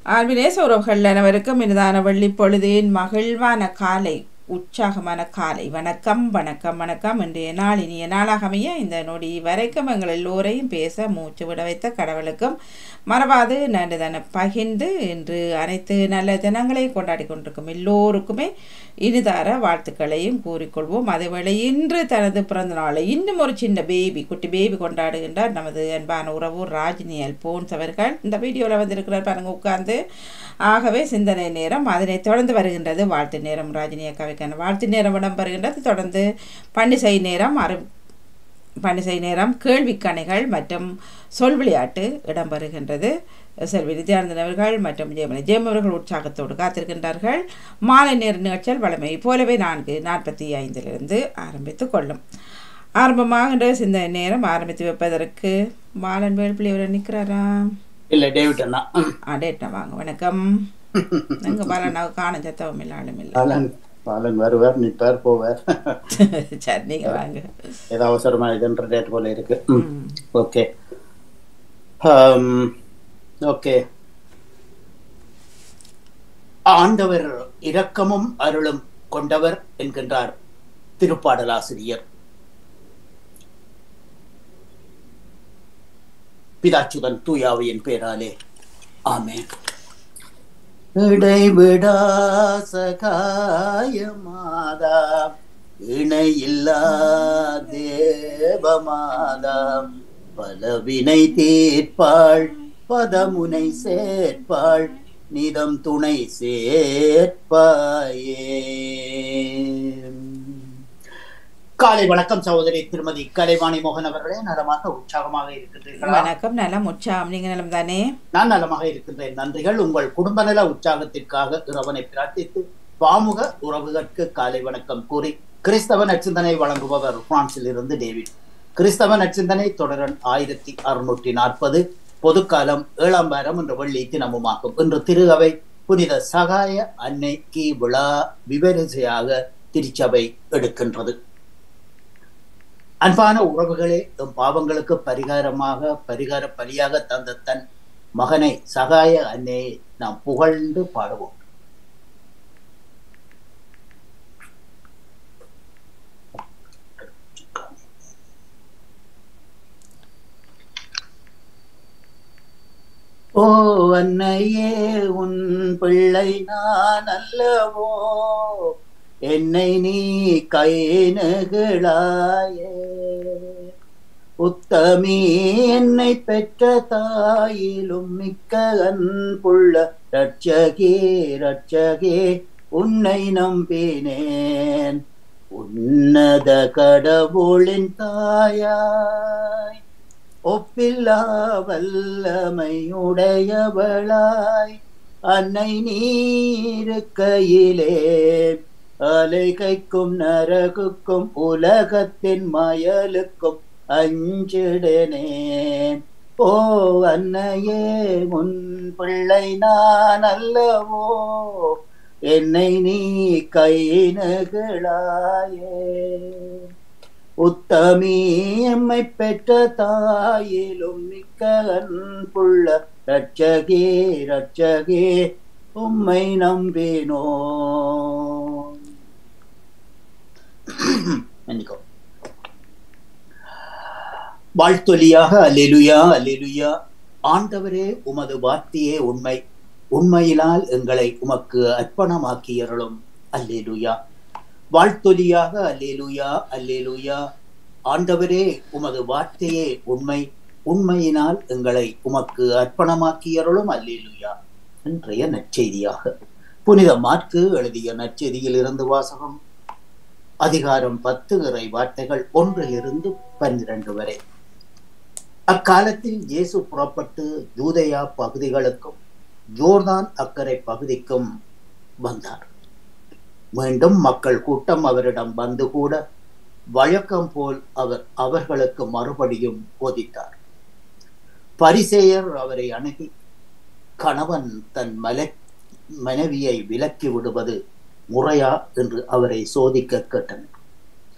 ஆர்வினேச உறவுகள் அனைவருக்கும் இனிதான வெள்ளி பொழுதின் மகிழ்வான காலை உற்சாகமான காலை வணக்கம் வணக்கம் வணக்கம் இன்றைய நாள் இனிய நாளாக அமைய இந்த நொடி வரைக்கும் எங்கள் எல்லோரையும் பேச மூச்சு விட வைத்த கடவுளுக்கும் மறவாது நன்றி தன பகிர்ந்து இன்று அனைத்து நல்ல தினங்களையும் கொண்டாடி கொண்டிருக்கும் எல்லோருக்குமே இனிதார வாழ்த்துக்களையும் கூறிக்கொள்வோம் அதேவேளை இன்று தனது பிறந்த நாளை இன்னும் ஒரு சின்ன பேபி குட்டி பேபி கொண்டாடுகின்றார் நமது அன்பான உறவு ராஜினி அல்போன்ஸ் அவர்கள் இந்த வீடியோவில் வந்திருக்கிறார் பாருங்க உட்கார்ந்து ஆகவே சிந்தனை நேரம் அதனை தொடர்ந்து வருகின்றது வாழ்த்து நேரம் ராஜினி அக்காவுக்கான வாழ்த்து நேரம் இடம் வருகின்றது தொடர்ந்து பண்டிசை நேரம் அரு பண்டிசை நேரம் கேள்விக்கணைகள் மற்றும் சொல் விளையாட்டு இடம்பெறுகின்றது செல்வி நித்யானந்தன் அவர்கள் மற்றும் ஜெயமணி ஜெயம் அவர்கள் உற்சாகத்தோடு காத்திருக்கின்றார்கள் மாலை நேர நிகழ்ச்சிகள் வளமை போலவே நான்கு நாற்பத்தி ஐந்திலிருந்து ஆரம்பித்து கொள்ளும் ஆரம்பமாகின்ற சிந்தனை நேரம் ஆரம்பித்து வைப்பதற்கு மாலன் வேல்பிள்ளி அவர் நிற்கிறாரா இல்ல டேவிட் அண்ணா அடேட்டா வாங்க வணக்கம் எங்க பாலனாவுக்கு காண சத்தவம் இல்லை ஆளும் இல்லை பாலன் பாலன் வருவார் நிற்பார் போவார் சரி நீங்க வாங்க ஏதோ அவசரமா இதுன்ற டேட் போல இருக்கு ம். ஓகே ஓகே ஆண்டவர் இரக்கமும் அருளும் கொண்டவர் என்கின்றார் திருப்பாடலாசிரியர் பிதாச்சுதன் தூயாவியின் பேராலே ஆமென் இடைவிடா சகாயமாதா இணையில்லா தேவமாதா பலவினை தீர்ப்பாள் பதமுனை சேர்ப்பாள் நிதம் துணை சேர்ப்பாயே காலை வணக்கம் சகோதரி திருமதி கலைவாணி மோகன் அவர்களே நலமாக உற்சாகமாக இருக்கின்றீர்களா வணக்கம் நலம் உற்சாகம் நீங்க நலம் தானே நான் நலமாக இருக்கின்றேன் நன்றிகள் உங்கள் குடும்ப நல உற்சாகத்திற்காக இறைவனை பிரார்த்தித்து பாமுக உறவுகளுக்கு காலை வணக்கம் கூறி கிறிஸ்தவ நற்சிந்தனை வழங்குபவர் பிரான்சில் இருந்து டேவிட் கிறிஸ்தவ நற்சிந்தனை தொடரன் ஆயிரத்தி அறுநூற்றி நாற்பது பொதுக்காலம் ஏழாம் வாரம் என்ற வெள்ளி தினமுமாகும் இன்று திரு அவை புனித சகாய அன்னைக்கு விழா விவரிசையாக திருச்சபை எடுக்கின்றது அன்பான உறவுகளே எம் பாவங்களுக்கு பரிகாரமாக பரிகார பலியாக தந்த தன் மகனை சகாய அன்னையை நாம் புகழ்ந்து பாடுவோம் ஓ அன்னையே உன் பிள்ளை நான் அல்லவோ என்னை நீ கை நெகிழாயே உத்தமி என்னை பெற்ற தாயிலும் மிக்க அன்புள்ள ரட்சகே ரட்சகே உன்னை நம்பினேன் உன்னத கடவுளின் தாயாய் ஒப்பில்லா வல்லமையுடையவளாய் அன்னை நீருக்கையிலே அலைகைக்கும் நரகுக்கும் உலகத்தின் மயலுக்கும் அஞ்சிடனே ஓ அன்னையே உன் பிள்ளை நான் அல்லவோ என்னை நீ கை நகழாயே உத்தமி எம்மை பெற்ற தாயிலும் மிக்க அன்புள்ள ரட்சகே ரட்சகே உம்மை நம்பினோ மன்னிக்கோ வாழ்த்தொலியாக அல்லேலுயா அல்லேலுயா ஆண்டவரே உமது வார்த்தையே உண்மை உண்மையினால் எங்களை உமக்கு அர்ப்பணமாக்கியருளும் அல்லேலுயா வாழ்த்தொலியாக அல்லேலுயா அல்லேலுயா ஆண்டவரே உமது வார்த்தையே உண்மை உண்மையினால் எங்களை உமக்கு அர்ப்பணமாக்கியருளும் அல்லேலுயா இன்றைய நற்செய்தியாக புனித மாற்கு எழுதிய நற்செய்தியில் இருந்து வாசகம் அதிகாரம் பத்து இறை வார்த்தைகள் ஒன்றிலிருந்து பன்னிரண்டு வரை அக்காலத்தில் இயேசு புறப்பட்டு யூதயா பகுதிகளுக்கும் ஜோர்தான் அக்கறை பகுதிக்கும் வந்தார் மீண்டும் மக்கள் கூட்டம் அவரிடம் வந்து கூட வழக்கம் போல் அவர் அவர்களுக்கு மறுபடியும் போதித்தார் பரிசேயர் அவரை அணுகி கணவன் தன் மலை மனைவியை விலக்கி விடுவது முறையா என்று அவரை சோதிக்க கேட்டனர்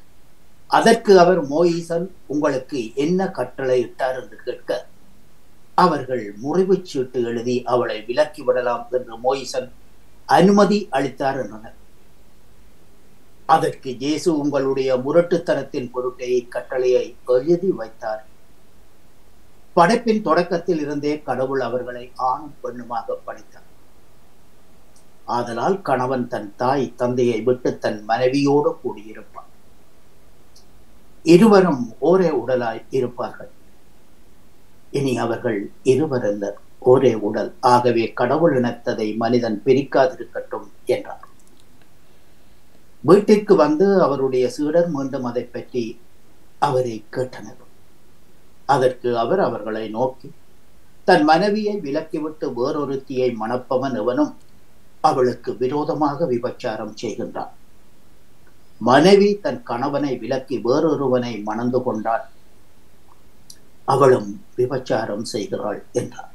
அதற்கு அவர் மோயிசன் உங்களுக்கு என்ன கட்டளை இட்டார் என்று கேட்க அவர்கள் முறிவுச் சீட்டு எழுதி அவளை விலக்கி விடலாம் என்று மோயிசன் அனுமதி அளித்தார் என்றனர் அதற்கு இயேசு உங்களுடைய முரட்டுத்தனத்தின் பொருட்டை கட்டளையை எழுதி வைத்தார் படைப்பின் தொடக்கத்தில் இருந்தே கடவுள் அவர்களை ஆணும் பெண்ணுமாக படைத்தார் ஆதலால் கணவன் தன் தாய் தந்தையை விட்டு தன் மனைவியோடு கூடியிருப்பான் இருவரும் ஒரே உடலாய் இருப்பார்கள் இனி அவர்கள் இருவரல்லர் ஒரே உடல் ஆகவே கடவுள் இனத்ததை மனிதன் பிரிக்காதிருக்கட்டும் என்றார் வீட்டிற்கு வந்து அவருடைய சீடர் மீண்டும் அதை பற்றி அவரை கேட்டனர் அதற்கு அவர் அவர்களை நோக்கி தன் மனைவியை விலக்கிவிட்டு வேறொருத்தியை மணப்பவன் எவனும் அவளுக்கு விரோதமாக விபச்சாரம் செய்கின்றான் மனைவி தன் கணவனை விலக்கி வேறொருவனை மணந்து கொண்டாள் அவளும் விபச்சாரம் செய்கிறாள் என்றார்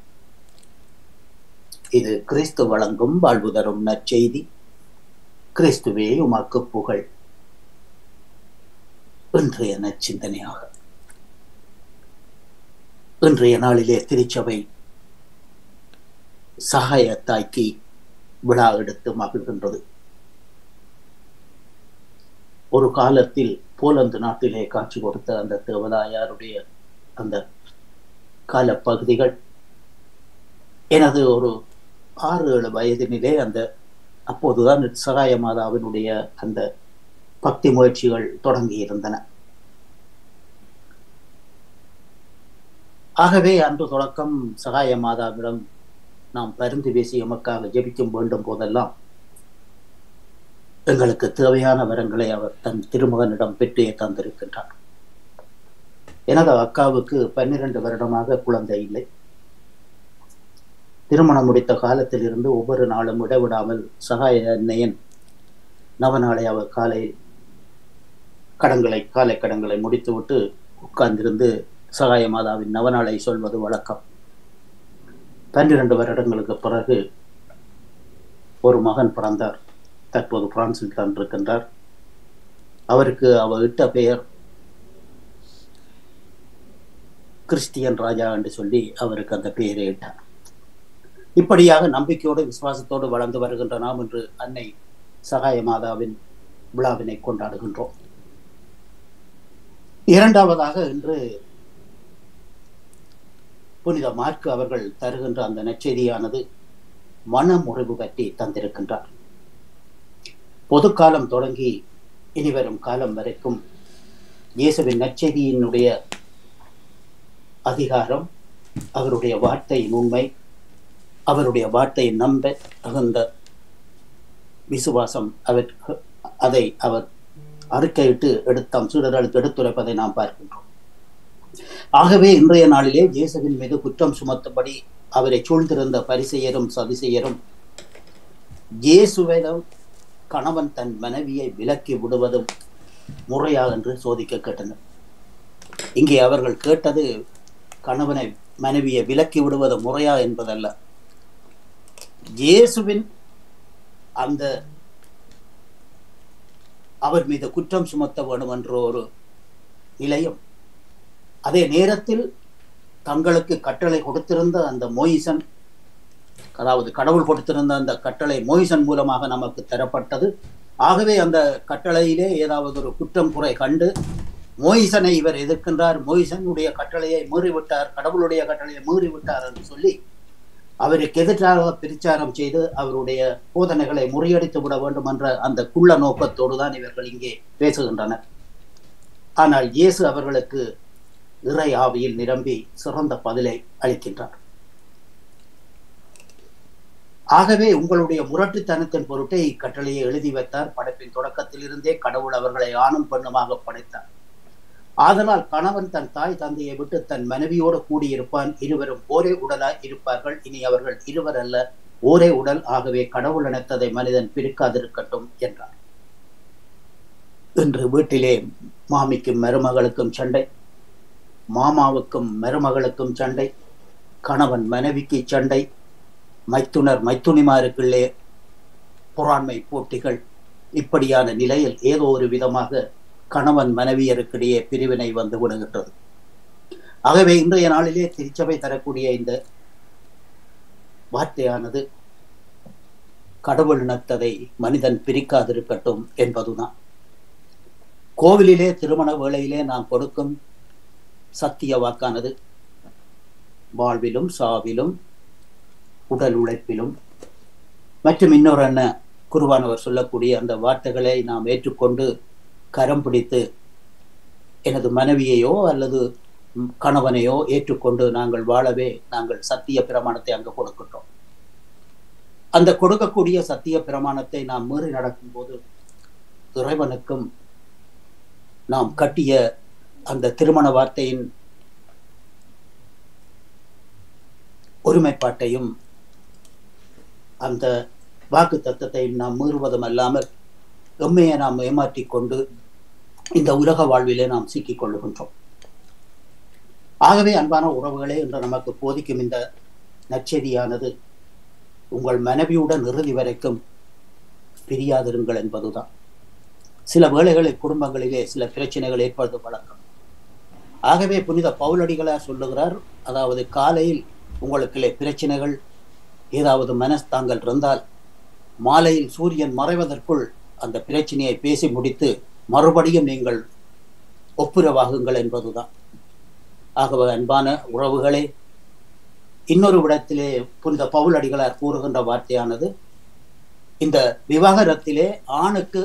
இது கிறிஸ்து வழங்கும் வாழ்வு தரும் நற்செய்தி கிறிஸ்துவே உமக்கு புகழ் இன்றைய நச்சிந்தனையாக இன்றைய நாளிலே திருச்சபை சகாய தாய்க்கு விழா எடுத்து மகிழ்கின்றது ஒரு காலத்தில் போலந்து நாட்டிலே காட்சி கொடுத்த அந்த தேவதாயாருடைய அந்த காலப்பகுதிகள் எனது ஒரு ஆறு ஏழு வயதினிலே அந்த அப்போதுதான் சகாய மாதாவினுடைய அந்த பக்தி முயற்சிகள் தொடங்கி இருந்தன ஆகவே அன்று தொடக்கம் சகாய மாதாவிடம் நாம் பரிந்து பேசி எமக்காக ஜெபிக்கும் வேண்டும் போதெல்லாம் எங்களுக்கு தேவையான வரங்களை அவர் தன் திருமகனிடம் பெற்றே தந்திருக்கின்றார் எனது அக்காவுக்கு பன்னிரண்டு வருடமாக குழந்தை இல்லை திருமணம் முடித்த காலத்தில் இருந்து ஒவ்வொரு நாளும் விடவிடாமல் சகாய அன்னையன் நவநாளை அவர் காலையில் கடன்களை காலை கடன்களை முடித்துவிட்டு உட்கார்ந்திருந்து சகாய மாதாவின் நவநாளை சொல்வது வழக்கம் பன்னிரண்டு வருடங்களுக்கு பிறகு ஒரு மகன் பிறந்தார் தற்போது பிரான்சில் தான் இருக்கின்றார் அவருக்கு அவர் இட்ட பெயர் கிறிஸ்டியன் ராஜா என்று சொல்லி அவருக்கு அந்த பெயரை இட்டார் இப்படியாக நம்பிக்கையோடு விசுவாசத்தோடு வளர்ந்து வருகின்ற நாம் இன்று அன்னை சகாய மாதாவின் விழாவினை கொண்டாடுகின்றோம் இரண்டாவதாக இன்று புனித மார்க்கு அவர்கள் தருகின்ற அந்த நற்செய்தியானது மனமுறிவு பற்றி தந்திருக்கின்றார் பொதுக்காலம் தொடங்கி இனிவரும் காலம் வரைக்கும் இயேசுவின் நற்செய்தியினுடைய அதிகாரம் அவருடைய வார்த்தையின் உண்மை அவருடைய வார்த்தையை நம்ப தகுந்த விசுவாசம் அவர் அதை அவர் அறிக்கையிட்டு எடுத்தாம் சீடர்களுக்கு எடுத்துரைப்பதை நாம் பார்க்கின்றோம் ஆகவே இன்றைய நாளிலே இயேசுவின் மீது குற்றம் சுமத்தும்படி அவரை சூழ்ந்திருந்த பரிசெயரும் சதிசெயரும் இயேசுவிடம் கணவன் தன் மனைவியை விலக்கி விடுவதும் முறையா என்று சோதிக்க கேட்டனர் இங்கே அவர்கள் கேட்டது கணவனை மனைவியை விலக்கி விடுவது முறையா என்பதல்ல இயேசுவின் அந்த அவர் மீது குற்றம் சுமத்த வேண்டும் என்ற ஒரு நிலையம் அதே நேரத்தில் தங்களுக்கு கட்டளை கொடுத்திருந்த அந்த மோயிசன் அதாவது கடவுள் கொடுத்திருந்த அந்த கட்டளை மோயிசன் மூலமாக நமக்கு தரப்பட்டது ஆகவே அந்த கட்டளையிலே ஏதாவது ஒரு குற்றம் குறை கண்டு மோயிசனை இவர் எதிர்க்கின்றார் மோயிசனுடைய கட்டளையை மீறிவிட்டார் கடவுளுடைய கட்டளையை மீறிவிட்டார் என்று சொல்லி அவருக்கு எதிராக பிரச்சாரம் செய்து அவருடைய போதனைகளை முறியடித்து விட வேண்டும் என்ற அந்த குள்ள நோக்கத்தோடு தான் இவர்கள் இங்கே பேசுகின்றனர் ஆனால் இயேசு அவர்களுக்கு இறை ஆவியில் நிரம்பி சிறந்த பதிலை அளிக்கின்றார் ஆகவே உங்களுடைய முரட்டுத்தனத்தின் பொருட்டே இக்கட்டளையை எழுதி வைத்தார் படைப்பின் தொடக்கத்தில் இருந்தே கடவுள் அவர்களை ஆணும் பெண்ணுமாக படைத்தார் ஆதலால் கணவன் தன் தாய் தந்தையை விட்டு தன் மனைவியோடு கூடியிருப்பான் இருவரும் ஒரே உடலாய் இருப்பார்கள் இனி அவர்கள் இருவர் அல்ல ஒரே உடல் ஆகவே கடவுள் இணைத்ததை மனிதன் பிரிக்காதிருக்கட்டும் என்றார் இன்று வீட்டிலே மாமிக்கும் மருமகளுக்கும் சண்டை மாமாவுக்கும் மருமகளுக்கும் சண்டை கணவன் மனைவிக்கு சண்டை மைத்துனர் மைத்துனிமாருக்குள்ளே பொறாண்மை போட்டிகள் இப்படியான நிலையில் ஏதோ ஒரு விதமாக கணவன் மனைவியருக்கிடையே பிரிவினை வந்து விடுகின்றது ஆகவே இன்றைய நாளிலே திருச்சபை தரக்கூடிய இந்த வார்த்தையானது கடவுள் இனத்ததை மனிதன் பிரிக்காதிருக்கட்டும் என்பதுதான் கோவிலிலே திருமண வேளையிலே நாம் கொடுக்கும் சத்திய வாக்கானது வாழ்விலும் சாவிலும் உடல் உழைப்பிலும் மற்றும் இன்னொரு என்ன குருவானவர் சொல்லக்கூடிய அந்த வார்த்தைகளை நாம் ஏற்றுக்கொண்டு கரம் பிடித்து எனது மனைவியையோ அல்லது கணவனையோ ஏற்றுக்கொண்டு நாங்கள் வாழவே நாங்கள் சத்திய பிரமாணத்தை அங்கு கொடுக்கின்றோம் அந்த கொடுக்கக்கூடிய சத்திய பிரமாணத்தை நாம் மீறி நடக்கும்போது இறைவனுக்கும் நாம் கட்டிய அந்த திருமண வார்த்தையின் ஒருமைப்பாட்டையும் அந்த வாக்கு தத்துவத்தையும் நாம் மீறுவதும் அல்லாமல் எம்மையை நாம் ஏமாற்றிக் கொண்டு இந்த உலக வாழ்விலே நாம் சிக்கிக் கொள்ளுகின்றோம் ஆகவே அன்பான உறவுகளே என்று நமக்கு போதிக்கும் இந்த நற்செய்தியானது உங்கள் மனைவியுடன் இறுதி வரைக்கும் பிரியாதிருங்கள் என்பதுதான் சில வேளைகளில் குடும்பங்களிலே சில பிரச்சனைகள் ஏற்படுவது வழக்கம் ஆகவே புனித பவுலடிகளார் சொல்லுகிறார் அதாவது காலையில் உங்களுக்கு பிரச்சனைகள் ஏதாவது மனஸ்தாங்கள் இருந்தால் மாலையில் சூரியன் மறைவதற்குள் அந்த பிரச்சனையை பேசி முடித்து மறுபடியும் நீங்கள் ஒப்புரவாகுங்கள் என்பதுதான் ஆகவே அன்பான உறவுகளே இன்னொரு விடத்திலே புனித பவுல் அடிகளார் கூறுகின்ற வார்த்தையானது இந்த விவாகரத்திலே ஆணுக்கு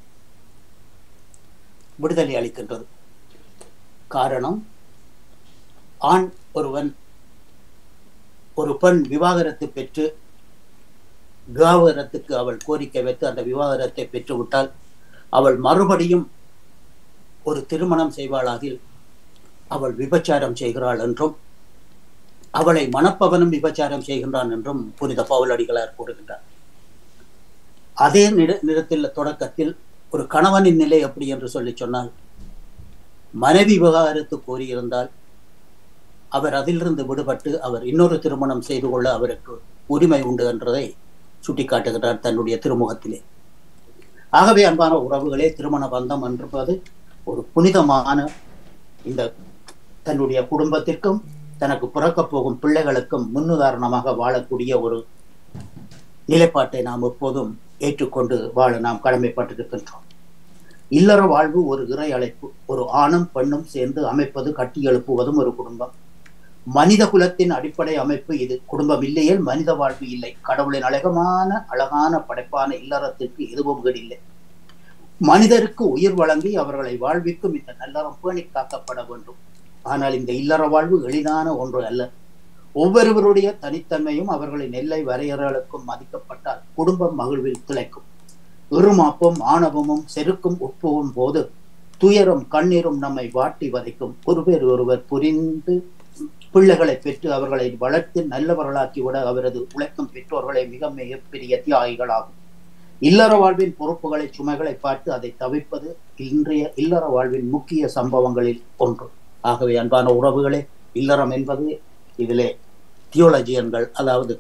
விடுதலை அளிக்கின்றது காரணம் ஆண் ஒருவன் ஒரு பெண் விவாகரத்து பெற்று விவாகரத்துக்கு அவள் கோரிக்கை வைத்து அந்த விவாகரத்தை பெற்றுவிட்டால் அவள் மறுபடியும் ஒரு திருமணம் செய்வாளாகில் அவள் விபச்சாரம் செய்கிறாள் என்றும் அவளை மணப்பவனும் விபச்சாரம் செய்கின்றான் என்றும் புனித பவுலடிகளார் கூறுகின்றார் அதே நிற நிறத்தில் தொடக்கத்தில் ஒரு கணவனின் நிலை எப்படி என்று சொல்லி சொன்னால் மனைவி விவகாரத்து கோரியிருந்தால் அவர் அதிலிருந்து விடுபட்டு அவர் இன்னொரு திருமணம் செய்து கொள்ள அவருக்கு உரிமை உண்டு என்றதை சுட்டிக்காட்டுகிறார் தன்னுடைய திருமுகத்திலே ஆகவே அன்பான உறவுகளே திருமண பந்தம் என்பது ஒரு புனிதமான இந்த தன்னுடைய குடும்பத்திற்கும் தனக்கு பிறக்கப் போகும் பிள்ளைகளுக்கும் முன்னுதாரணமாக வாழக்கூடிய ஒரு நிலைப்பாட்டை நாம் எப்போதும் ஏற்றுக்கொண்டு வாழ நாம் கடமைப்பட்டிருக்கின்றோம் இல்லற வாழ்வு ஒரு இறை அழைப்பு ஒரு ஆணும் பெண்ணும் சேர்ந்து அமைப்பது கட்டி எழுப்புவதும் ஒரு குடும்பம் மனித குலத்தின் அடிப்படை அமைப்பு இது குடும்பம் இல்லையேல் மனித வாழ்வு இல்லை கடவுளின் அழகமான அழகான படைப்பான இல்லறத்திற்கு எதுவும் இல்லை மனிதருக்கு உயிர் வழங்கி அவர்களை வாழ்விக்கும் இந்த நல்லறம் பேணி காக்கப்பட வேண்டும் ஆனால் இந்த இல்லற வாழ்வு எளிதான ஒன்று அல்ல ஒவ்வொருவருடைய தனித்தன்மையும் அவர்களின் எல்லை வரையறைகளுக்கும் மதிக்கப்பட்டால் குடும்பம் மகிழ்வில் திளைக்கும் இருமாப்பும் ஆணவமும் செருக்கும் உட்புகும் போது துயரும் கண்ணீரும் நம்மை வாட்டி வதைக்கும் ஒருவர் ஒருவர் புரிந்து பிள்ளைகளை பெற்று அவர்களை வளர்த்து நல்லவர்களாக்கிவிட அவரது உழைக்கும் பெற்றோர்களை மிக மிகப்பெரிய தியாகிகளாகும் இல்லற வாழ்வின் பொறுப்புகளை சுமைகளை பார்த்து அதை தவிர்ப்பது இன்றைய இல்லற வாழ்வின் முக்கிய சம்பவங்களில் ஒன்று ஆகவே அன்பான உறவுகளே இல்லறம் என்பது இதிலே தியோலஜியன்கள் அதாவது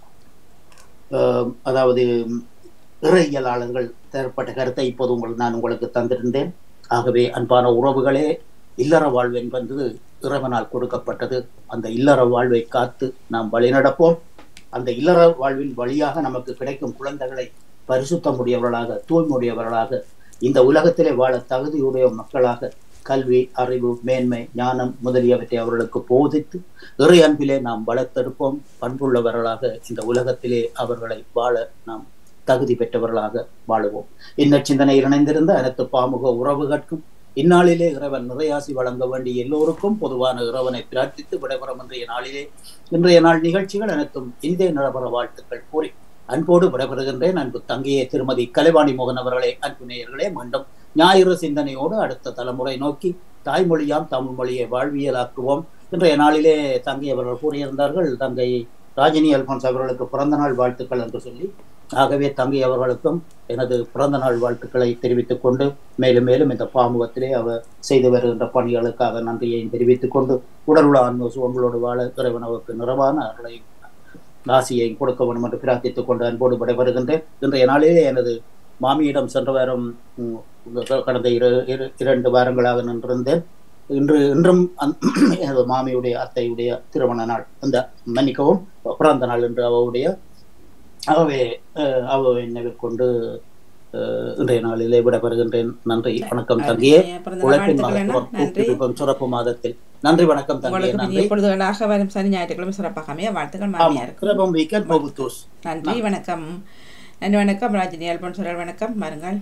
அதாவது இறையியலாளர்கள் தரப்பட்ட கருத்தை இப்போது உங்களுக்கு நான் உங்களுக்கு தந்திருந்தேன் ஆகவே அன்பான உறவுகளே இல்லற வாழ்வு என்பது இறைவனால் கொடுக்கப்பட்டது அந்த இல்லற வாழ்வை காத்து நாம் வழிநடப்போம் அந்த இல்லற வாழ்வின் வழியாக நமக்கு கிடைக்கும் குழந்தைகளை பரிசுத்தமுடையவர்களாக தூய்மையுடையவர்களாக இந்த உலகத்திலே வாழ தகுதியுடைய மக்களாக கல்வி அறிவு மேன்மை ஞானம் முதலியவற்றை அவர்களுக்கு போதித்து இறை அன்பிலே நாம் வளர்த்தெடுப்போம் பண்புள்ளவர்களாக இந்த உலகத்திலே அவர்களை வாழ நாம் தகுதி பெற்றவர்களாக வாழுவோம் இந்த சிந்தனையில் இணைந்திருந்த அனைத்து பாமுக உறவுகட்கும் இந்நாளிலே இறைவன் நிறையாசி வழங்க வேண்டிய எல்லோருக்கும் பொதுவான இறைவனை பிரார்த்தித்து விடைபெறும் இன்றைய நாளிலே இன்றைய நாள் நிகழ்ச்சிகள் அனைத்தும் இந்திய நடைபெற வாழ்த்துக்கள் கூறி அன்போடு விடைபெறுகின்றேன் அன்பு தங்கையே திருமதி கலைவாணி மோகன் அவர்களே அன்பு நேயர்களே மீண்டும் ஞாயிறு சிந்தனையோடு அடுத்த தலைமுறை நோக்கி தாய்மொழியாம் தமிழ் மொழியை வாழ்வியலாக்குவோம் இன்றைய நாளிலே தங்கை அவர்கள் கூறியிருந்தார்கள் தங்கை ராஜினி அல்பான்ஸ் அவர்களுக்கு பிறந்த நாள் வாழ்த்துக்கள் என்று சொல்லி ஆகவே தங்கை அவர்களுக்கும் எனது பிறந்த நாள் வாழ்த்துக்களை தெரிவித்துக் கொண்டு மேலும் மேலும் இந்த பாமுகத்திலே அவர் செய்து வருகின்ற பணிகளுக்காக நன்றியை தெரிவித்துக் கொண்டு உடலுள்ள ஆன்ம சுகங்களோடு வாழ இறைவனவுக்கு நிறைவான அருளை ராசியை கொடுக்க வேண்டும் என்று பிரார்த்தித்துக் கொண்டு அன்போடு விடைபெறுகின்றேன் இன்றைய நாளிலே எனது மாமியிடம் சென்ற வாரம் கடந்த இரு இரண்டு வாரங்களாக நின்றிருந்தேன் இன்று இன்றும் அந்த எனது மாமியுடைய அத்தையுடைய திருமண நாள் அந்த மன்னிக்கவும் பிறந்த நாள் என்று அவருடைய அவவே அஹ், அவவை நினைவுகொண்டு அஹ், இன்றைய நாளிலே விடைபெறுகின்றேன் நன்றி வணக்கம் தங்கியே இனிய பிறந்த நாள் உழைப்பின் வாழ்த்துக்கள் அண்ணா. மகத்துவம் நன்றி ஊக்குவிக்கும் சிறப்பு மாதத்தில் நன்றி வணக்கம் தங்கியே உங்களுக்கு நன்றி இனிய பொழுதுகளாக வரும் சனி ஞாயிற்றுக்கிழமை சிறப்பாக அமைய வாழ்த்துக்கள் ஆமா மாமியாருக்கு கிரபம் வீக்கெண்ட் போகுத்தூஸ் நன்றி வணக்கம் நன்றி வணக்கம் ராஜினி அல்பன் சொல்றார் வணக்கம் மருங்கள்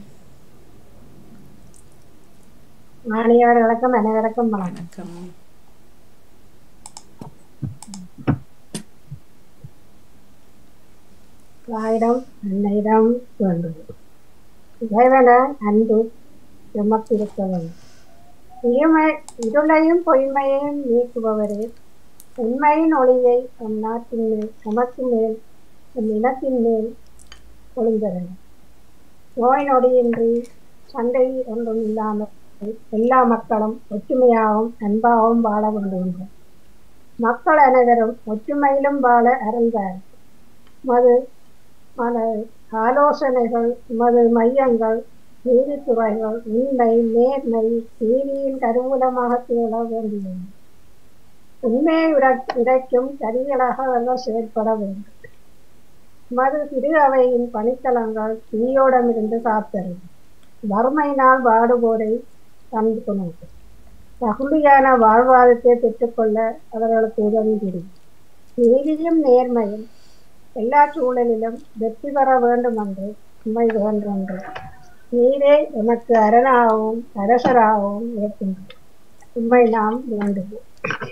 மாணவர்களுக்கும் அனைவருக்கும் வணக்கம் வணக்கம் வாயிடம் அன்னையிடம் வேண்டும் இறைவன அன்பு எமக்கிருக்க வேண்டும் இருமை இருளையும் பொய்மையையும் நீக்குபவரே உண்மையின் ஒளியை நம் நாட்டின் மேல் நமக்கு மேல் நம் இனத்தின் மேல் பொழிந்தது நோய் நொடியின்றி சண்டை ஒன்றும் இல்லாமல் எல்லா மக்களும் ஒற்றுமையாகவும் அன்பாகவும் வாழ வேண்டும் மக்கள் அனைவரும் ஒற்றுமையிலும் வாழ அருள்வார் மது மன ஆலோசனைகள் மது மையங்கள் நீதித்துறைகள் உண்மை நேர்மை நீதியின் கருவூலமாக திகழ வேண்டியது உண்மையை உரை- உரைக்கும் கருவிகளாக அவர்கள் செயற்பட வேண்டும் மது திரு அவையின் பணித்தளங்கள் தீயோடமிருந்து காத்தது வறுமையினால் வாடுவோரை கண்டுகொண்டு தகுதியான வாழ்வாதாரத்தை பெற்றுக்கொள்ள அவர்களுக்கு உதவி புரியும் நீதியும் நேர்மையும் எல்லா சூழலிலும் வெற்றி பெற வேண்டும் என்று உண்மை வேண்டென்று நீரே எமக்கு அரணாகவும் அரசராகவும் இருக்கின்றது உண்மை நாம் வேண்டுவோம்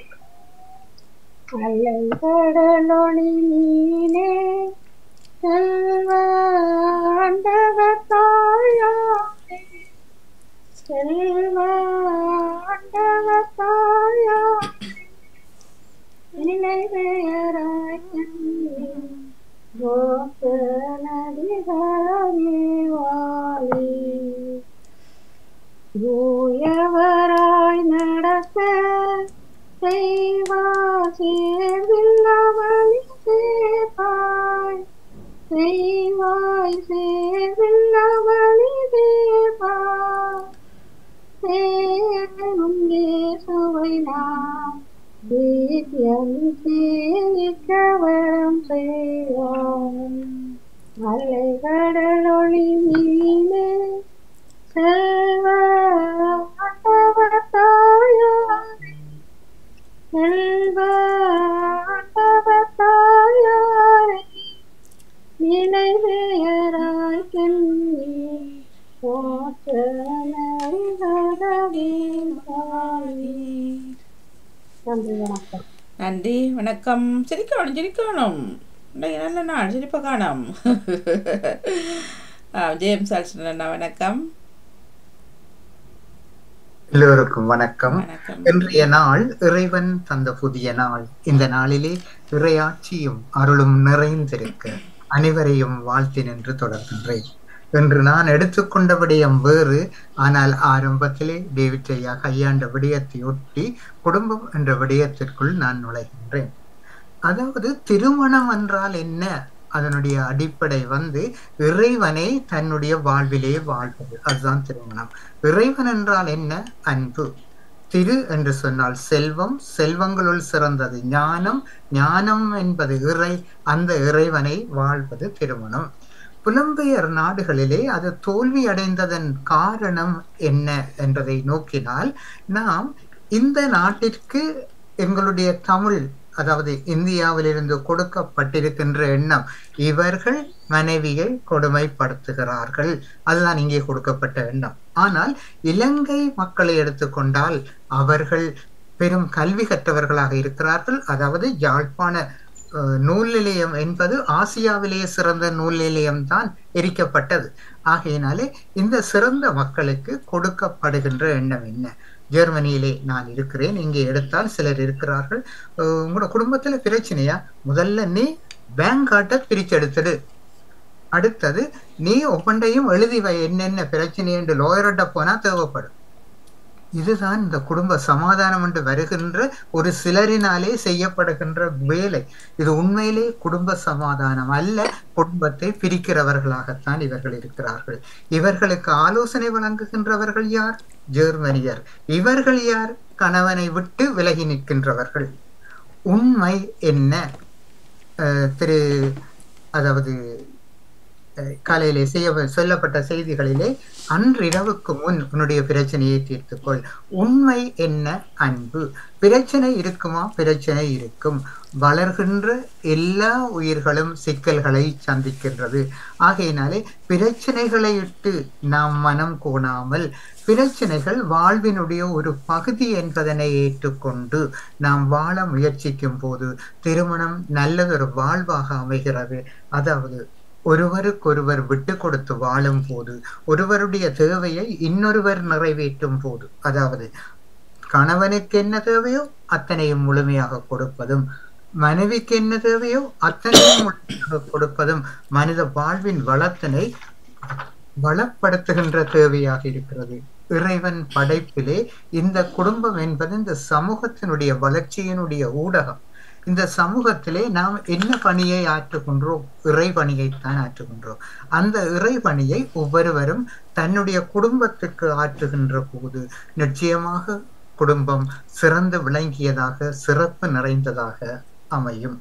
அலைகடலொளி நீனே செல்வ ஆண்டவர் தாயாரே செல்வ ஆண்டவர் தாயாரே நிலை பெயராய் கோத்து நதிகளே வாழி தூயவராய் நடக்க செய்வா சேர்வில்லாமல் சேர்ப்பாய் செய்வாய் சேர்வில்லாமல் சேர்ப்பாய் சேரும் இயேசுவை நாம் நித்தியம் சேவிக்க வரம் செய்வாய் அலைகடலொளி மீனே செல்வ ஆண்டவர் தாயாரே செல்வ ஆண்டவர் தாயாரே நினைவேயராய் கண்ணி நன்றி வணக்கம் நன்றி வணக்கம் சிரிக்கணும் சிரிக்கணும் இன்றைக்கு நல்ல நாள் சிரிப்பை காணோம் ஆ, ஜேம்ஸ் அல்சன் அண்ணா வணக்கம் எல்லோருக்கும் வணக்கம் வணக்கம் இன்றைய நாள் இறைவன் தந்த புதிய நாள் இந்த நாளிலே இறையாட்சியும் அருளும் நிறைந்திருக்க அனைவரையும் வாழ்த்தி நின்று தொடர்கின்றேன் இன்று நான் எடுத்துக்கொண்ட விடயம் வேறு ஆனால் ஆரம்பத்திலே டேவிட் ஐயா கையாண்ட விடயத்தை ஒட்டி குடும்பம் என்ற விடயத்திற்குள் நான் நுழைகின்றேன் அதாவது திருமணம் என்றால் என்ன அதனுடைய அடிப்படை வந்து இறைவனை தன்னுடைய வாழ்விலே வாழ்வது அதுதான் திருமணம் இறைவன் என்றால் என்ன அன்பு திரு என்று சொன்னால் செல்வம் செல்வங்களுள் சிறந்தது ஞானம் ஞானம் என்பது இறை அந்த இறைவனை வாழ்வது திருமணம் புலம்பெயர் நாடுகளிலே அது தோல்வி அடைந்ததன் காரணம் என்ன என்பதை நோக்கினால் நாம் இந்த நாட்டிற்கு எங்களுடைய தமிழ் அதாவது இந்தியாவிலிருந்து கொடுக்கப்பட்டிருக்கின்ற எண்ணம் இவர்கள் மனைவியை கொடுமைப்படுத்துகிறார்கள் அதுதான் இங்கே கொடுக்கப்பட்ட எண்ணம் ஆனால் இலங்கை மக்களை எடுத்துக்கொண்டால் அவர்கள் பெரும் கல்வி கற்றவர்களாக இருக்கிறார்கள் அதாவது யாழ்ப்பாண அஹ், நூல் நிலையம் என்பது ஆசியாவிலேயே சிறந்த நூல் நிலையம் தான் எரிக்கப்பட்டது ஆகையினாலே இந்த சிறந்த மக்களுக்கு கொடுக்கப்படுகின்ற எண்ணம் என்ன ஜெர்மனியிலே நான் இருக்கிறேன் இங்கே எடுத்தால் சிலர் இருக்கிறார்கள் அஹ், உங்களோட குடும்பத்துல பிரச்சனையா முதல்ல நீ பேங்க் கார்டை பிரிச்செடுத்துடு அடுத்தது நீ ஒவ்வொன்றையும் எழுதி வை என்னென்ன பிரச்சனை என்று லோயர்கிட்ட போனா தேவைப்படும் இதுதான் இந்த குடும்ப சமாதானம் என்று வருகின்ற ஒரு சிலரினாலே செய்யப்படுகின்ற வேலை இது உண்மையிலே குடும்ப சமாதானம் அல்ல குடும்பத்தை பிரிக்கிறவர்களாகத்தான் இவர்கள் இருக்கிறார்கள் இவர்களுக்கு ஆலோசனை வழங்குகின்றவர்கள் யார் ஜெர்மனியர் இவர்கள் யார் கணவனை விட்டு விலகி நிற்கின்றவர்கள் உண்மை என்ன அஹ், திரு அதாவது அஹ், காலையிலே செய்ய சொல்லப்பட்ட செய்திகளிலே அன்றிரவுக்கு முன் உன்னுடைய பிரச்சனையை தீர்த்துக்கொள் உண்மை என்ன அன்பு பிரச்சனை இருக்குமா பிரச்சனை இருக்கும் வளர்கின்ற எல்லா உயிர்களும் சிக்கல்களை சந்திக்கின்றது ஆகையினாலே பிரச்சனைகளை இட்டு நாம் மனம் கோணாமல் பிரச்சனைகள் வாழ்வினுடைய ஒரு பகுதி என்பதனை ஏற்றுக்கொண்டு நாம் வாழ முயற்சிக்கும் போது திருமணம் நல்லதொரு வாழ்வாக அமைகிறது அதாவது ஒருவருக்கொருவர் விட்டு கொடுத்து வாழும் போது ஒருவருடைய தேவையை இன்னொருவர் நிறைவேற்றும் போது அதாவது கணவனுக்கு என்ன தேவையோ அத்தனையும் முழுமையாக கொடுப்பதும் மனைவிக்கு என்ன தேவையோ அத்தனையும் முழுமையாக கொடுப்பதும் மனித வாழ்வின் வளத்தினை வளப்படுத்துகின்ற தேவையாக இருக்கிறது இறைவன் படைப்பிலே இந்த குடும்பம் என்பது இந்த சமூகத்தினுடைய வளர்ச்சியினுடைய ஊடகம் இந்த சமூகத்திலே நாம் என்ன பணியை ஆற்றுகின்றோம் இறை பணியைத்தான் ஆற்றுகின்றோம் அந்த இறை பணியை ஒவ்வொருவரும் தன்னுடைய குடும்பத்துக்கு ஆற்றுகின்ற போது நிச்சயமாக குடும்பம் சிறந்து விளங்கியதாக சிறப்பு நிறைந்ததாக அமையும்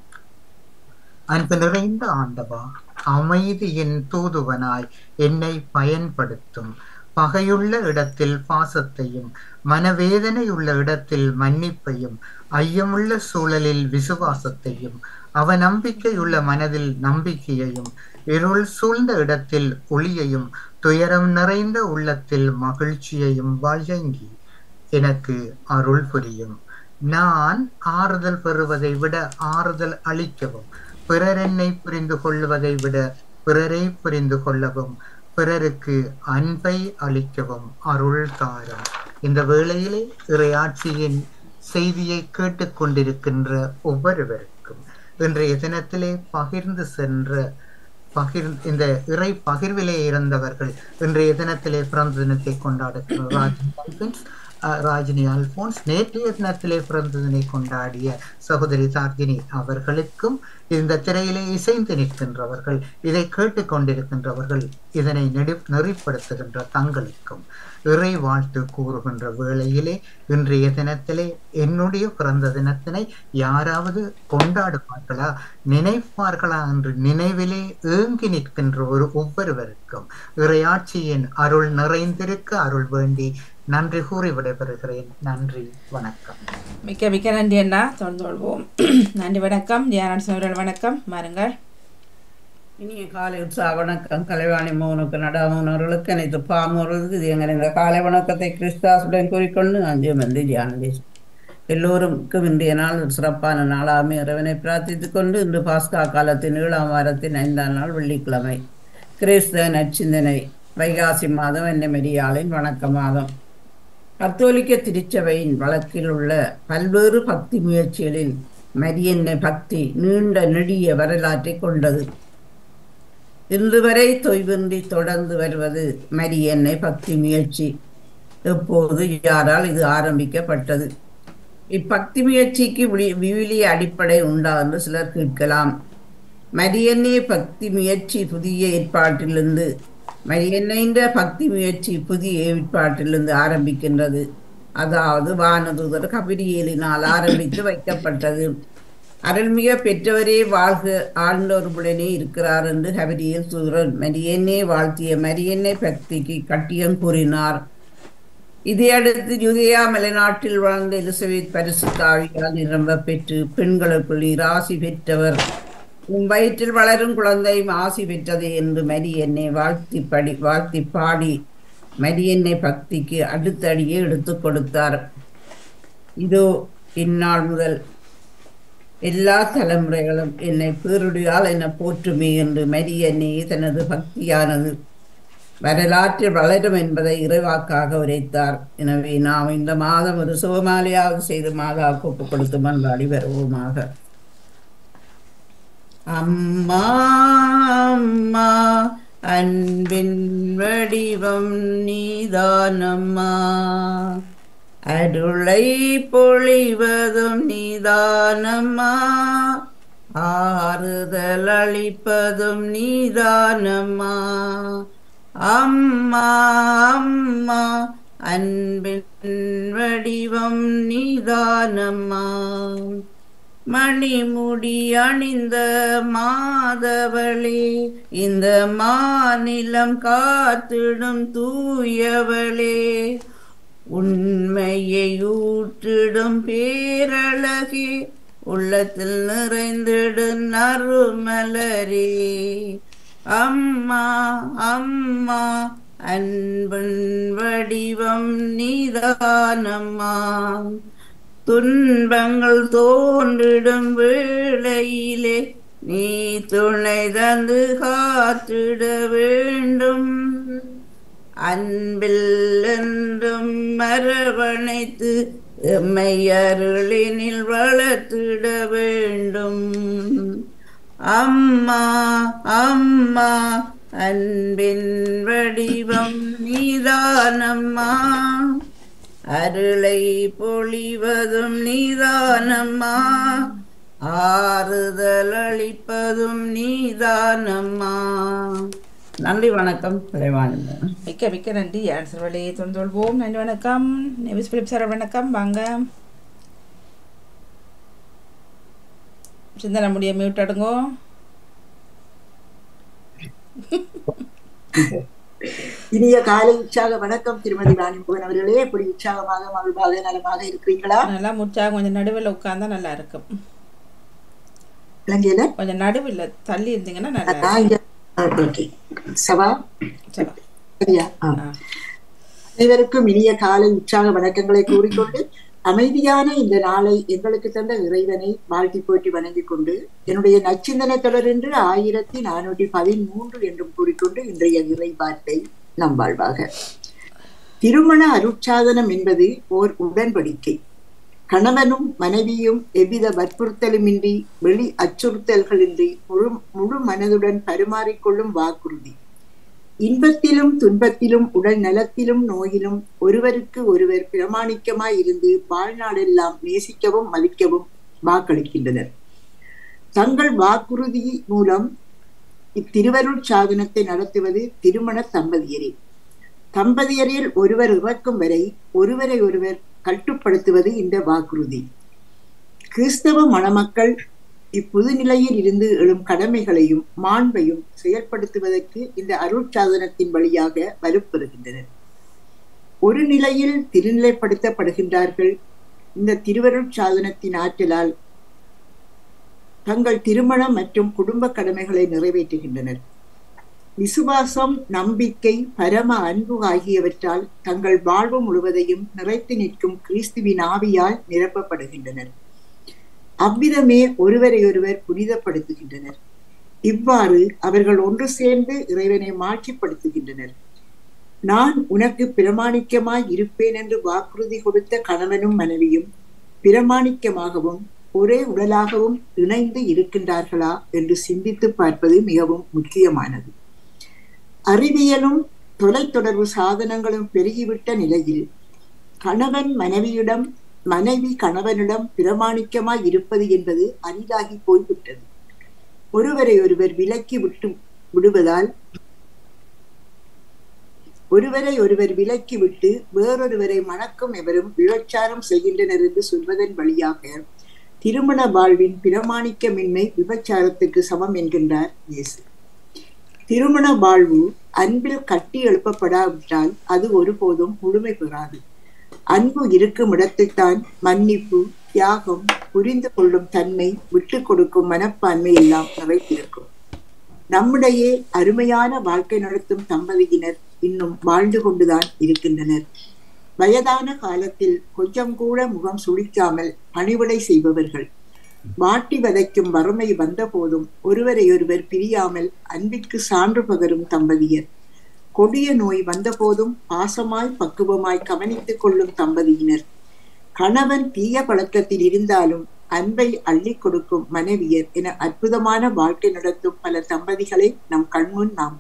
அன்பு நிறைந்த ஆண்டவா அமைதியின் தூதுவனாய் என்னை பயன்படுத்தும் பகையுள்ள இடத்தில் பாசத்தையும் மனவேதனை உள்ள இடத்தில் மன்னிப்பையும் ஐயமுள்ள சூழலில் விசுவாசத்தையும் அவ நம்பிக்கையுள்ள மனதில் நம்பிக்கையையும் இருள் சூழ்ந்த இடத்தில் ஒளியையும் துயரம் நிறைந்த உள்ளத்தில் மகிழ்ச்சியையும் வழங்கி எனக்கு அருள் புரியும் நான் ஆறுதல் பெறுவதை விட ஆறுதல் அளிக்கவும் பிறர் என்னை புரிந்து கொள்வதை விட பிறரை புரிந்து கொள்ளவும் பிறருக்கு அன்பை அளிக்கவும் அருள் தாரும் இந்த வேளையிலே இறையாட்சியின் செய்தியை கேட்டுக்கொண்டிருக்கின்ற ஒவ்வொருவருக்கும் இன்றைய தினத்திலே பகிர்ந்து சென்ற பகிர் இந்த இறை பகிர்விலே இருந்தவர்கள் இன்றைய தினத்திலே பிறந்த தினத்தை கொண்டாடுகிற ராஜினி அல்போன்ஸ், அஹ், ராஜினி அல்போன்ஸ் நேற்றைய தினத்திலே பிறந்த தினை கொண்டாடிய சகோதரி தார்ஜினி அவர்களுக்கும் இந்த திரையிலே இசைந்து நிற்கின்றவர்கள் இதை கேட்டுக்கொண்டிருக்கின்றவர்கள் இதனை நெடு நெறிப்படுத்துகின்ற தங்களுக்கும் இறை வாழ்த்து கூறுகின்ற வேளையிலே இன்றைய தினத்திலே என்னுடைய பிறந்த தினத்தினை யாராவது கொண்டாடுவார்களா நினைப்பார்களா என்று நினைவிலே ஏங்கி நிற்கின்ற ஒரு ஒவ்வொருவருக்கும் இறையாட்சியின் அருள் நிறைந்திருக்க அருள் வேண்டி நன்றி கூறி விடைபெறுகிறேன் நன்றி வணக்கம் மிக்க மிக்க நன்றி அண்ணா தொடர்ந்து கொள்வோம் நன்றி வணக்கம் தியானன் அவர்கள் வணக்கம் மாறுங்கள் இனிய காலை உற்சாக வணக்கம் கலைவாணி மோகனுக்கு நடாமோனவர்களுக்கு அனைத்து பாமோர்களுக்கு இது எங்கள் இந்த காலை வணக்கத்தை கிறிஸ்தாசுடன் கூறிக்கொண்டு அஞ்சு வந்து தியானம் எல்லோருக்கும் இன்றைய நாள் ஒரு சிறப்பான நாளாமே இறைவனை பிரார்த்தித்துக் கொண்டு இன்று பாஸ்கா காலத்தின் ஏழாம் வாரத்தின் ஐந்தாம் நாள் வெள்ளிக்கிழமை கிறிஸ்தவ நற்சிந்தனை வைகாசி மாதம் என்னை மெரியாளின் வணக்க மாதம் கத்தோலிக்க திருச்சபையின் வழக்கில் உள்ள பல்வேறு பக்தி முயற்சிகளில் மரியன்னை பக்தி நீண்ட நெடிய வரலாற்றை கொண்டது இன்று வரை தொய்வின்றி தொடர்ந்து வருவது மரியன்னை பக்தி முயற்சி எப்போது யாரால் இது ஆரம்பிக்கப்பட்டது இப்பக்தி முயற்சிக்கு விழி- விவிலிய அடிப்படை உண்டா என்று சிலர் கேட்கலாம் மரியன்னை பக்தி முயற்சி புதிய ஏற்பாட்டிலிருந்து மரியன்னைன்ற பக்தி முயற்சி புதிய ஏற்பாட்டிலிருந்து ஆரம்பிக்கின்றது அதாவது வானதூதர் கபிரியலினால் ஆரம்பித்து வைக்கப்பட்டது அருள்மிக பெற்றவரே வாழ்க ஆண்டோருடனே இருக்கிறார் என்று கபிரியல் தூதர் மரியன்னே வாழ்த்திய மரியன்னை பக்திக்கு கட்டியம் கூறினார் இதையடுத்து யூதேயா மலைநாட்டில் வாழ்ந்த எலிசபெத் பரிசுத்தாவியால் நிரம்ப பெற்று பெண்களுக்குள் இராசி பெற்றவர் உன் வயிற்றில் வளரும் குழந்தையும் ஆசி பெற்றது என்று மரியன்னை வாழ்த்தி படி வாழ்த்தி பாடி மரியன்னை பக்திக்கு அடுத்த அடியை எடுத்துக் கொடுத்தார் இதோ இந்நாள் முதல் எல்லா தலைமுறைகளும் என்னை பேருடையால் என்னை போற்றுமே என்று மரியன்னை தனது பக்தியானது வரலாற்றில் வளரும் என்பதை இறைவாக்காக உரைத்தார் எனவே நாம் இந்த மாதம் ஒரு சுகமாலையாவது செய்து மாதாவுக்கு ஒப்புக் கொடுத்து மன்றாடி வருவோமாக அம்மா அம்மா அன்பின் வடிவம் நீதான் அம்மா அருளை பொழிவதும் நீதானம்மா ஆறுதல் அளிப்பதும் நீதானம்மா அம்மா அம்மா அன்பின் வடிவம் நீதானம்மா மணிமுடி அணிந்த மாதவளே இந்த மாநிலம் காத்திடும் தூயவளே உண்மையை ஊற்றிடும் பேரழகே உள்ளத்தில் நிறைந்திடும் நறுமலரே அம்மா அம்மா அன்பின் வடிவம் நீதானம்மா துன்பங்கள் தோன்றிடும் வேளையிலே நீ துணை தந்து காத்திட வேண்டும் அன்பில் என்றும் மரவணைத்து எம்மை அருளினில் வளர்த்திட வேண்டும் அம்மா அம்மா அன்பின் வடிவம் நீதானம்மா அருளை பொழிவதும் நீதானம்மா ஆறுதல் அளிப்பதும் நீதானம்மா நன்றி வணக்கம் கலைவாணி மிக்க மிக்க நன்றி ஆன்சர் வழியை தொந்தொள்வோம் நன்றி வணக்கம் நெவிஸ் பிலிப் சார் வணக்கம் வாங்க சிந்தனை முடிய மியூட் அடுங்கோ இனிய காலை உற்சாக வணக்கம் திருமதி வாணிமுகன் அவர்களே எப்படி உற்சாகமாக மகிழ்வாக நலமாக இருக்கிறீங்களா நல்லா முடிச்சா கொஞ்சம் நடுவில் உட்கார்ந்தா நல்லா இருக்கும் இலங்கையில கொஞ்சம் நடுவில் தள்ளி இருந்தீங்கன்னா நல்லா இருக்கும் நான் இங்க ஆ, ஓகே சவா சரி. சரியா ஆ. ஆ. அனைவருக்கும் இனிய காலை உற்சாக வணக்கங்களை கூறிக்கொண்டு அமைதியான இந்த நாளை எங்களுக்கு தந்த இறைவனை வாழ்த்தி போற்றி வணங்கிக் கொண்டு என்னுடைய நச்சிந்தனை தொடர் என்று ஆயிரத்தி நானூற்றி பதிமூன்று என்றும் கூறிக்கொண்டு இன்றைய இறை வார்த்தை நம் வாழ்வாக திருமண அருட்சாதனம் என்பது ஓர் உடன்படிக்கை கணவனும் மனைவியும் எவ்வித வற்புறுத்தலுமின்றி வெளி அச்சுறுத்தல்களின்றி முழு முழு மனதுடன் பரிமாறிக்கொள்ளும் வாக்குறுதி இன்பத்திலும் துன்பத்திலும் உடல் நலத்திலும் நோயிலும் ஒருவருக்கு ஒருவர் பிரமாணிக்கமாய் இருந்து வாழ்நாளெல்லாம் நேசிக்கவும் மதிக்கவும் வாக்களிக்கின்றனர் தங்கள் வாக்குறுதி மூலம் இத்திருவருட் சாதனத்தை நடத்துவது திருமண தம்பதியரே தம்பதியரில் ஒருவர் இறக்கும் வரை ஒருவரை ஒருவர் கட்டுப்படுத்துவது இந்த வாக்குறுதி கிறிஸ்தவ மணமக்கள் இப்புது நிலையில் இருந்து எழும் கடமைகளையும் மாண்பையும் செயல்படுத்துவதற்கு இந்த அருட்சாதனத்தின் வழியாக வலுப்பெறுகின்றனர் ஒரு நிலையில் திருநிலைப்படுத்தப்படுகின்றார்கள் இந்த திருவருட் சாதனத்தின் ஆற்றலால் தங்கள் திருமணம் மற்றும் குடும்ப கடமைகளை நிறைவேற்றுகின்றனர் விசுவாசம் நம்பிக்கை பரம அன்பு ஆகியவற்றால் தங்கள் வாழ்வு முழுவதையும் நிறைத்து நிற்கும் கிறிஸ்துவின் ஆவியால் நிரப்பப்படுகின்றனர் அவ்விதமே ஒருவரை ஒருவர் புனிதப்படுத்துகின்றனர் இவ்வாறு அவர்கள் ஒன்று சேர்ந்து இறைவனை மாட்சிப்படுத்துகின்றனர் நான் உனக்கு பிரமாணிக்கமாய் இருப்பேன் என்று வாக்குறுதி கொடுத்த கணவனும் மனைவியும் பிரமாணிக்கமாகவும் ஒரே உடலாகவும் இணைந்து இருக்கின்றார்களா என்று சிந்தித்து பார்ப்பது மிகவும் முக்கியமானது அறிவியலும் தொலைத்தொடர்பு சாதனங்களும் பெருகிவிட்ட நிலையில் கணவன் மனைவியிடம் மனைவி கணவனிடம் பிரமாணிக்கமாய் இருப்பது என்பது அரிதாகி போய்விட்டது ஒருவரை ஒருவர் விலக்கி விட்டு விடுவதால் ஒருவரை ஒருவர் விலக்கி விட்டு வேறொருவரை மணக்கும் எவரும் விபச்சாரம் செய்கின்றனர் என்று சொல்வதன் வழியாக திருமண வாழ்வின் பிரமாணிக்கமின்மை விபச்சாரத்துக்கு சமம் என்கின்றார் இயேசு திருமண வாழ்வு அன்பில் கட்டி எழுப்பப்படாவிட்டால் அது ஒருபோதும் முழுமை பெறாது அன்பு இருக்கும் இடத்தைத்தான் மன்னிப்பு தியாகம் புரிந்து கொள்ளும் தன்மை விட்டு கொடுக்கும் மனப்பான்மை எல்லாம் நிறைத்திருக்கும் நம்முடைய அருமையான வாழ்க்கை நடத்தும் தம்பதியினர் இன்னும் வாழ்ந்து கொண்டுதான் இருக்கின்றனர் வயதான காலத்தில் கொஞ்சம் கூட முகம் சுளிக்காமல் பணிவிடை செய்பவர்கள் வாட்டி வதைக்கும் வறுமை வந்த போதும் ஒருவரை ஒருவர் பிரியாமல் அன்பிற்கு சான்று பகரும் தம்பதியர் கொடிய நோய் வந்தபோதும் பாசமாய் பக்குவமாய் கவனித்துக் கொள்ளும் தம்பதியினர் கணவன் தீய பழக்கத்தில் இருந்தாலும் அன்பை அள்ளி கொடுக்கும் மனைவியர் என அற்புதமான வாழ்க்கை நடத்தும் பல தம்பதிகளை நம் கண்முன் நாம்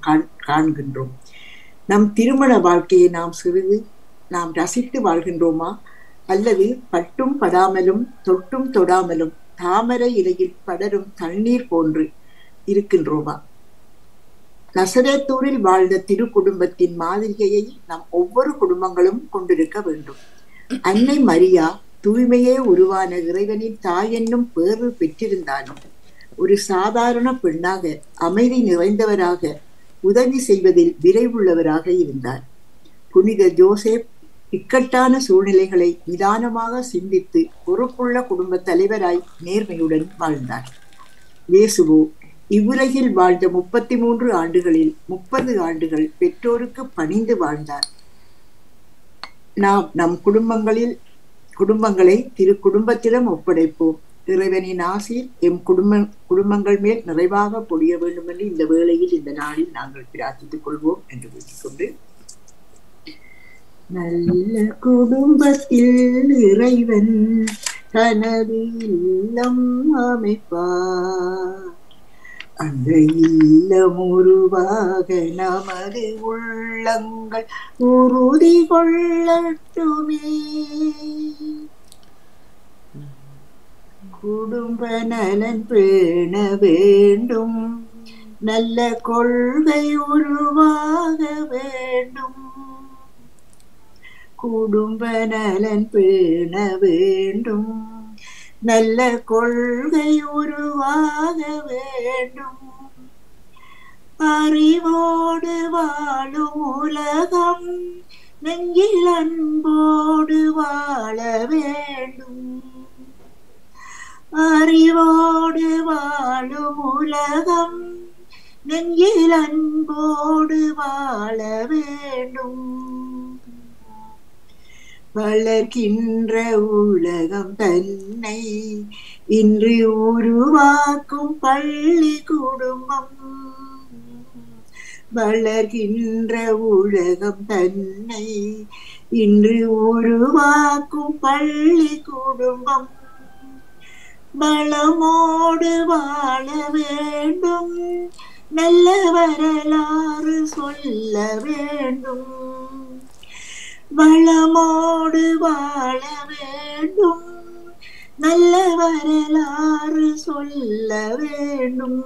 காண்கின்றோம் நம் திருமண வாழ்க்கையை நாம் சிறிது நாம் ரசித்து வாழ்கின்றோமா அல்லது பட்டும் படாமலும் தொட்டும் தொடாமலும் தாமரை இலையில் படரும் தண்ணீர் போன்று இருக்கின்றோமா நசரேத்தூரில் வாழ்ந்த திரு குடும்பத்தின் மாதிரியை நம் ஒவ்வொரு குடும்பங்களும் கொண்டிருக்க வேண்டும் அன்னை மரியா தூய்மையே உருவான இறைவனின் தாய் என்னும் பேறு பெற்றிருந்தாலும் ஒரு சாதாரண பெண்ணாக அமைதி நிறைந்தவராக உதவி செய்வதில் விரைவுள்ளவராக இருந்தார் புனித ஜோசப் இக்கட்டான சூழ்நிலைகளை நிதானமாக சிந்தித்து பொறுப்புள்ள குடும்ப தலைவராய் நேர்மையுடன் வாழ்ந்தார் இயேசுவோ இவ்வுலகில் வாழ்ந்த முப்பத்தி மூன்று ஆண்டுகளில் முப்பது ஆண்டுகள் பெற்றோருக்கு பணிந்து வாழ்ந்தார் நாம் நம் குடும்பங்களில் குடும்பங்களை திரு குடும்பத்திடம் ஒப்படைப்போம் இறைவனின் ஆசையில் எம் குடும்ப குடும்பங்கள் மேல் நிறைவாக பொழிய வேண்டும் என்று இந்த வேளையில் இந்த நாளில் நாங்கள் பிரார்த்தித்துக் கொள்வோம் என்று கூறிக்கொண்டு நல்ல குடும்பத்தில் இறைவன் தனது இல்லம் அமைப்பார் அந்த இல்லம் உருவாக நமது உள்ளங்கள் உறுதி கொள்ளட்டுமே குடும்ப நலன் பேண வேண்டும் நல்ல கொள்கை உருவாக வேண்டும் குடும்ப நலன் பேண வேண்டும் நல்ல கொள்கை உருவாக வேண்டும் அறிவோடு வாழும் உலகம் நெஞ்சில் அன்போடு வாழ வேண்டும் அறிவோடு வாழும் உலகம் நெஞ்சில் அன்போடு வாழ வேண்டும் வளர்கின்ற உலகம் தன்னை இன்று உருவாக்கும் பள்ளி குடும்பம் வளர்கின்ற உலகம் தன்னை இன்று உருவாக்கும் பள்ளி குடும்பம் பலமோடு வாழ வேண்டும் நல்ல வரலாறு சொல்ல வேண்டும் வளமோடு வாழ வேண்டும் நல்ல வரலாறு சொல்ல வேண்டும்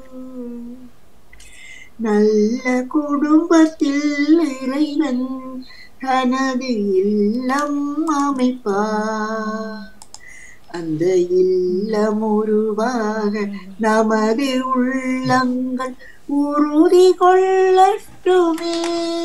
நல்ல குடும்பத்தில் இறைவன் தனது இல்லம் அமைப்பார் அந்த இல்லம் உருவாக நமது உள்ளங்கள் உறுதி கொள்ளட்டுமே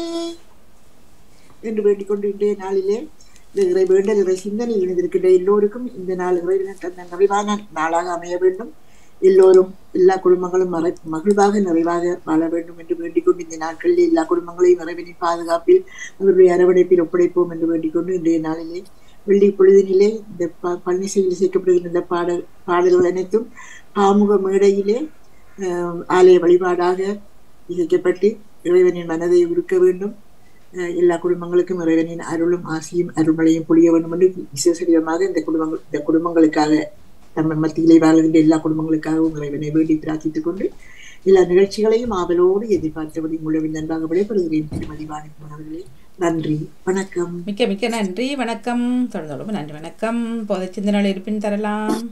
என்று வேண்டிக் கொண்டு இன்றைய நாளிலே இந்த இறை வேண்டல் இறை சிந்தனை இணைந்திருக்கின்ற எல்லோருக்கும் இந்த நாள் இறைவன் தந்த நிறைவான நாளாக அமைய வேண்டும் எல்லோரும் எல்லா குடும்பங்களும் மறை மகிழ்வாக நிறைவாக வாழ வேண்டும் என்று வேண்டிக் கொண்டு இந்த நாட்களில் எல்லா குடும்பங்களையும் இறைவனின் பாதுகாப்பில் அவருடைய அரவணைப்பில் ஒப்படைப்போம் என்று வேண்டிக் கொண்டு இன்றைய நாளிலே வெள்ளி பொழுதினிலே இந்த ப பன்னிசையில் சேர்க்கப்படுகின்ற இந்த பாடல் பாடல்கள் அனைத்தும் பாமுக மேடையிலே ஆஹ், ஆலய வழிபாடாக இசைக்கப்பட்டு இறைவனின் மனதை உருக்க வேண்டும் அஹ் எல்லா குடும்பங்களுக்கும் இறைவனின் அருளும் ஆசியும் அருள்மழையும் பொழிய வேண்டும் என்று விசேஷமாக இந்த குடும்பங்கள் இந்த குடும்பங்களுக்காக நம்ம மத்தியிலே வாழ்கின்ற எல்லா குடும்பங்களுக்காகவும் இறைவனை வேண்டி பிரார்த்தித்துக் கொண்டு எல்லா நிகழ்ச்சிகளையும் ஆவலோடு எதிர்பார்த்தபடி உங்களின் நன்றாக விடைபெறுகிறேன் திருமதி வாணிபன் அவர்களே நன்றி வணக்கம் மிக்க மிக்க நன்றி வணக்கம் தொடர்ந்து நன்றி வணக்கம் பொது சிந்தனை இருப்பின் தரலாம்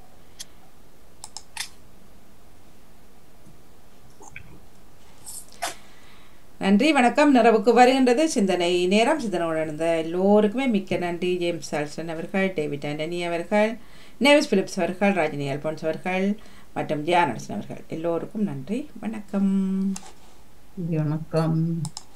நன்றி வணக்கம் நிறைவுக்கு வருகின்றது சிந்தனை நேரம் சிந்தனை உணர்ந்த எல்லோருக்குமே மிக்க நன்றி ஜேம்ஸ் சால்சன் அவர்கள் டேவிட் ஆண்டனி அவர்கள் நேவிஸ் பிலிப்ஸ் அவர்கள் ராஜினி அல்போன்ஸ் அவர்கள் மற்றும் ஜியானரசன் அவர்கள் எல்லோருக்கும் நன்றி வணக்கம் வணக்கம்